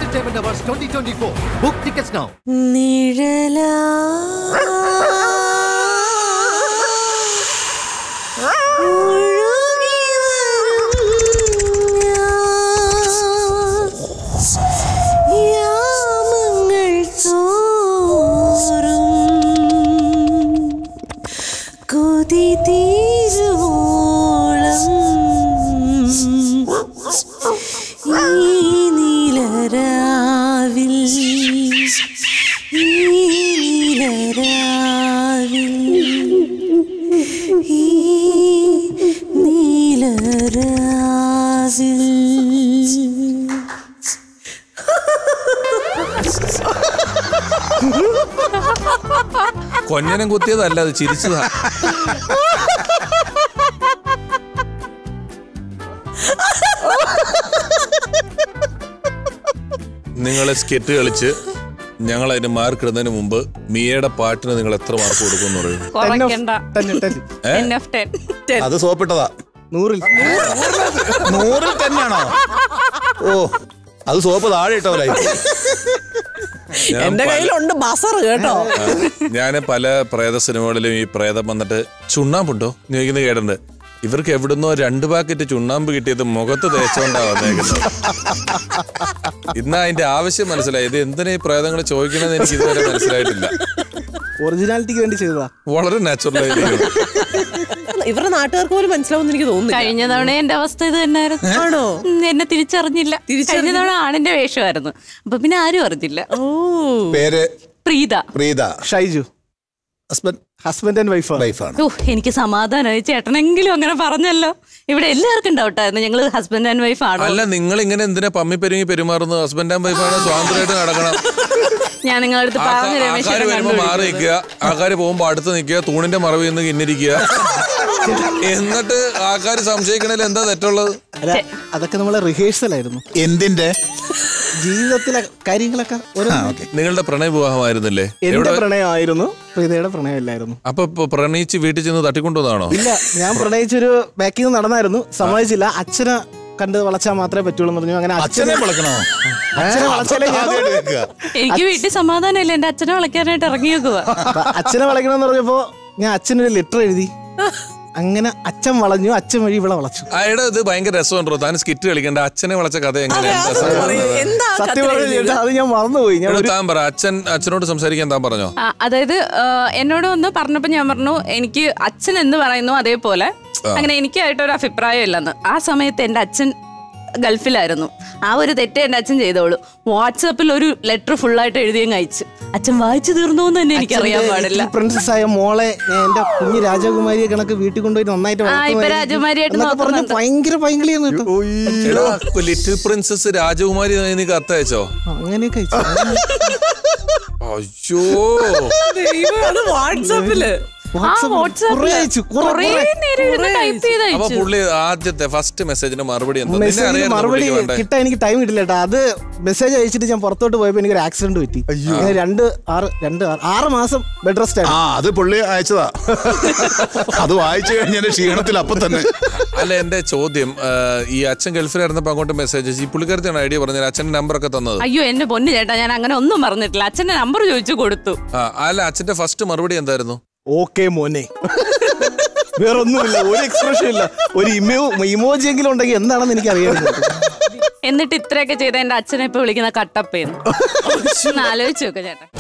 Entertainment Awards 2024. Book tickets now. നിഴലാ ഒഴുകി വരും ഞാൻ യാമങ്ങൾ തോറും കൊതി തീരുവോളം ഈ നീലരാവിൽ ഈ നീലരാവിൽ ഈ നീലരാവിൽ കൊഞ്ഞനം കുത്തിയതല്ല അത് ചിരിച്ചതാ നിങ്ങളെ സ്കെറ്റ് കളിച്ച് ഞങ്ങൾ അതിന് മാർക്ക് ഇടുന്നതിന് മുമ്പ് മിയയുടെ പാട്ടിന് നിങ്ങൾ എത്ര മാർക്ക് കൊടുക്കും എന്ന് പറയും കുറയ്ക്കണ്ട ടെൻ ടെൻ എൻ എഫ് ടെൻ അത് സോപ്പിട്ടതാ നൂറിൽ നൂറിൽ തന്നെയാണോ ഓ അത് സോപ്പ് താഴെ ഇട്ടവരായി ഞാൻ എന്റെ പല- കയ്യിലുണ്ട് ബസർ കേട്ടോ ഞാൻ പല പ്രേത സിനിമകളിലും ഈ പ്രേതം വന്നിട്ട് ചുണ്ണാമ്പുണ്ടോ എന്ന് ചോദിക്കുന്നത് കേട്ടിട്ടുണ്ട് ഇവർക്ക് എവിടുന്നോ രണ്ട് പാക്കറ്റ് ചുണ്ണാമ്പ് കിട്ടിയത് മുഖത്ത് തേച്ചോണ്ടാ വന്നേക്കുന്നത് ഇന്ന് അതിന്റെ ആവശ്യം മനസ്സിലായി ഇത് എന്തിനാ ഈ പ്രേതങ്ങൾ ചോദിക്കണമെന്ന് എനിക്ക് ഇതുവരെ മനസ്സിലായിട്ടില്ല ഒറിജിനാലിറ്റിക്ക് വേണ്ടി ചെയ്തതാ വളരെ നാച്ചുറൽ ആയിരിക്കും ഇവരുടെ നാട്ടുകാർക്ക് പോലും മനസ്സിലാവുമെന്ന് എനിക്ക് തോന്നുന്നില്ല കഴിഞ്ഞ തവണ എന്റെ അവസ്ഥ ഇത് തന്നെയായിരുന്നു ആണോ ഉം, എന്നെ തിരിച്ചറിഞ്ഞില്ല കഴിഞ്ഞ തവണ ആണിന്റെ വേഷമായിരുന്നു അപ്പൊ പിന്നെ ആരും അറിഞ്ഞില്ല ഓ പേര് Preetha Preetha Shaiju husband husband and വൈഫാണ് വൈഫാണ് ഓ എനിക്ക് സമാധാനമായി ചേട്ടനെങ്കിലും അങ്ങനെ പറഞ്ഞല്ലോ ഇവിടെ എല്ലാവർക്കും ഡൗട്ടായിരുന്നു ഞങ്ങള് ഹസ്ബൻഡ് ആൻഡ് വൈഫ് ആണോ അല്ല നിങ്ങൾ ഇങ്ങനെ എന്തിനാ പമ്മി പെരുങ്ങി പെരുമാറുന്നത് ഹസ്ബൻഡ് ആൻഡ് വൈഫാണ് സ്വാതന്ത്ര്യമായിട്ട് നടക്കണം ഞാൻ നിങ്ങളുടെ അടുത്ത് പറഞ്ഞു ആൾക്കാർ രമേശ് വരുമ്പോ മാറി നിൽക്കുക ആൾക്കാർ പോകുമ്പോ അടുത്ത് നിൽക്കുക തൂണിന്റെ മറവിൽ നിന്ന് കിന്നിരിക്കുക എന്നിട്ട് ആൾക്കാർ സംശയിക്കണേൽ എന്താ തെറ്റുള്ളത് അല്ല അതൊക്കെ നമ്മളെ റിഹേഴ്സൽ ആയിരുന്നു എന്തിന്റെ ജീവിതത്തിലെ കാര്യങ്ങളൊക്കെ ഒരു ആ ഓക്കെ നിങ്ങളുടെ പ്രണയ വിവാഹമായിരുന്നില്ലേ എന്റെ പ്രണയമായിരുന്നു പ്രീതയുടെ പ്രണയമില്ലായിരുന്നു അപ്പൊ ഇപ്പൊ പ്രണയിച്ച് വീട്ടിൽ ചെന്ന് തട്ടിക്കൊണ്ടുവന്നാണോ ഇല്ല ഞാൻ പ്രണയിച്ചൊരു ബാക്കിൽ നിന്ന് നടന്നായിരുന്നു സമ്മതിച്ചില്ല അച്ഛനെ കണ്ട് വളച്ചാൽ മാത്രമേ പറ്റുള്ളൂ എന്ന് പറഞ്ഞു അങ്ങനെ അച്ഛനെ വിളക്കണോ അച്ഛനെ വളച്ചാലേ ഞാൻ ആദ്യമായിട്ട് കേൾക്കുക. എനിക്ക് വീട്ടിൽ സമാധാനമില്ല എന്റെ അച്ഛനെ വിളിക്കാനായിട്ട് ഇറങ്ങി വെക്കുക അപ്പൊ അച്ഛനെ വളയ്ക്കണമെന്ന് പറഞ്ഞപ്പോ ഞാൻ അച്ഛനൊരു ലെറ്റർ എഴുതി അങ്ങനെ അച്ഛൻ വളഞ്ഞു അച്ഛൻ വഴി ഇവിടെ വളച്ചു അയാളുടെ ഇത് ഭയങ്കര രസമുണ്ടോ താൻ സ്കിറ്റ് കളിക്കണ്ട അച്ഛനെ വിളച്ച കഥ എങ്ങനെയാണ് എന്താ സത്യം പറഞ്ഞു ചേട്ടാ അത് ഞാൻ മറന്നുപോയി ഞാൻ ഒരു താൻ പറ അച്ഛൻ അച്ഛനോട് സംസാരിക്കാൻ താൻ പറഞ്ഞോ ആ, അതായത് ആ, എന്നോട് വന്ന് പറഞ്ഞപ്പോ ഞാൻ പറഞ്ഞു എനിക്ക് അച്ഛൻ എന്ന് പറയുന്നു അതേപോലെ അങ്ങനെ എനിക്കായിട്ട് ഒരു അഭിപ്രായം ഇല്ലെന്ന് ആ സമയത്ത് എന്റെ അച്ഛൻ ഗൾഫിലായിരുന്നു ആ ഒരു തെറ്റ് എന്റെ അച്ഛൻ ചെയ്തോളൂ വാട്സാപ്പിൽ ഒരു ലെറ്റർ ഫുള്ളായിട്ട് എഴുതിയും അയച്ചു അച്ഛൻ വായിച്ചു തീർന്നു എന്ന് തന്നെ എനിക്കറിയാൻ പാടില്ല പ്രിൻസസ് ആയ മോളെ ഞാൻ എന്റെ കുഞ്ഞു രാജകുമാരിയെ കണക്ക് വീട്ടിൽ കൊണ്ടുപോയി നന്നായിട്ട് ആ, ഇപ്പൊ വളർത്തുമായിരുന്നു. രാജകുമാരിയായിട്ട് എന്നൊക്കെ പറഞ്ഞ് നോക്കുന്നുണ്ട്. ഭയങ്കര ഭയങ്കരയാണ് കേട്ടോ ലിറ്റിൽ പ്രിൻസസ് രാജകുമാരി നീ കത്തയച്ചോ അങ്ങനെയൊക്കെ അയച്ചു. അയ്യോ അത് വാട്സാപ്പില് ആ വാട്സാപ്പിൽ വാട്സാപ്പിൽ കുറേ അയച്ചു, കുറേ, കുറേ കുറേ. നേരം ഇരുന്ന് ടൈപ്പ് ചെയ്ത് അപ്പൊ അയച്ചു പുള്ളി ആദ്യത്തെ ഫസ്റ്റ് മെസ്സേജിന്റെ മറുപടി എന്താ നിന്നെ മെസ്സേജിന് അറിയാം മറുപടി കിട്ടാൻ എനിക്ക് ടൈം കിട്ടില്ല കേട്ടോ അത് മെസ്സേജ് അയച്ചിട്ട് ഞാൻ പുറത്തോട്ട് പോയപ്പോ എനിക്ക് ഒരു ആക്സിഡന്റ് പറ്റി അങ്ങനെ രണ്ട് ആറ് രണ്ട് ആറ് ആറ് മാസം ബെഡ് റെസ്റ്റ് ആ ആയിരുന്നു അത് പുള്ളി അയച്ചതാ അത് വായിച്ചു കഴിഞ്ഞാൽ ക്ഷീണത്തിൽ അപ്പൊ തന്നെ അല്ല എന്റെ ചോദ്യം ആ, ഈ അച്ഛൻ ഗൾഫിലായിരുന്നപ്പോ അങ്ങോട്ട് മെസ്സേജ് ഈ പുള്ളിക്കാരത്തിയാണ് ഐഡിയ പറഞ്ഞത് അച്ഛന്റെ നമ്പർ ഒക്കെ തന്നത് അയ്യോ എന്റെ പൊന്നു ചേട്ടാ ഞാൻ അങ്ങനെ ഒന്നും പറഞ്ഞിട്ടില്ല അച്ഛന്റെ നമ്പർ ചോദിച്ചു കൊടുത്തു ആ അല്ല അച്ഛന്റെ ഫസ്റ്റ് മറുപടി എന്തായിരുന്നു ഓക്കെ മോനെ വേറൊന്നുമില്ല ഒരു എക്സ്പ്രഷൻ ഇല്ല ഒരു ഇമോ ഇമോജി എങ്കിലും ഉണ്ടെങ്കിൽ എന്താണെന്ന് എനിക്ക് അറിയാമായിരുന്നു എന്നിട്ട് ഇത്രയൊക്കെ ചെയ്ത എന്റെ അച്ഛനെ ഇപ്പൊ വിളിക്കുന്ന കട്ടപ്പേന്ന് ഒന്ന് ആലോചിച്ച് നോക്ക ചേട്ടാ